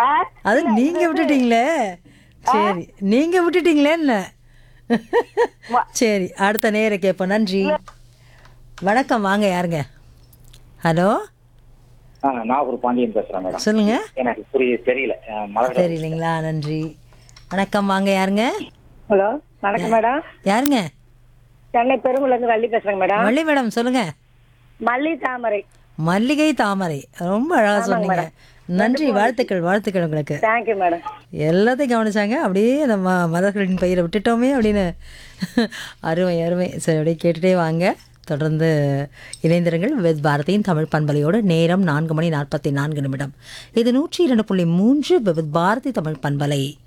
ஆ? அது நீங்க விட்டுட்டீங்களே சரி நீங்க விட்டுட்டீங்களே என்ன சரி அடுத்த நேர கேட்போம் நன்றி வணக்கம் வாங்க யாருங்க ஹலோ ஆ, நான் ஒரு பாண்டியன் பேசுறேன் மேடம் சொல்லுங்க எனக்கு புரிய தெரியல அஹ், மலர் தெரியலைங்களா நன்றி வணக்கம் வாங்க யாருங்க ஹலோ வணக்கம் மேடம் யாருங்க சென்னை பெருங்குள்ள இருந்து வள்ளி பேசுறேங்க மேடம் வள்ளி மேடம் சொல்லுங்க மல்லி தாமரை மல்லிகை தாமரை ரொம்ப அழகா சொன்னீங்க நன்றி வாழ்த்துக்கள் வாழ்த்துக்கள் உங்களுக்கு தேங்க்யூ மேடம் எல்லாத்தையும் கவனிச்சாங்க அப்படியே நம்ம மலர்களின் பயிரை விட்டுட்டோமே அப்படின்னு அருமை அருமை சரி அப்படியே கேட்டுட்டே வாங்க தொடர்ந்து இணைந்திருங்கள் வித் பாரதியின் தமிழ் பண்பலையோடு நேரம் நான்கு மணி நாற்பத்தி நான்கு நிமிடம் இது நூற்றி இரண்டு புள்ளி மூன்று வித் பாரதி தமிழ் பண்பலை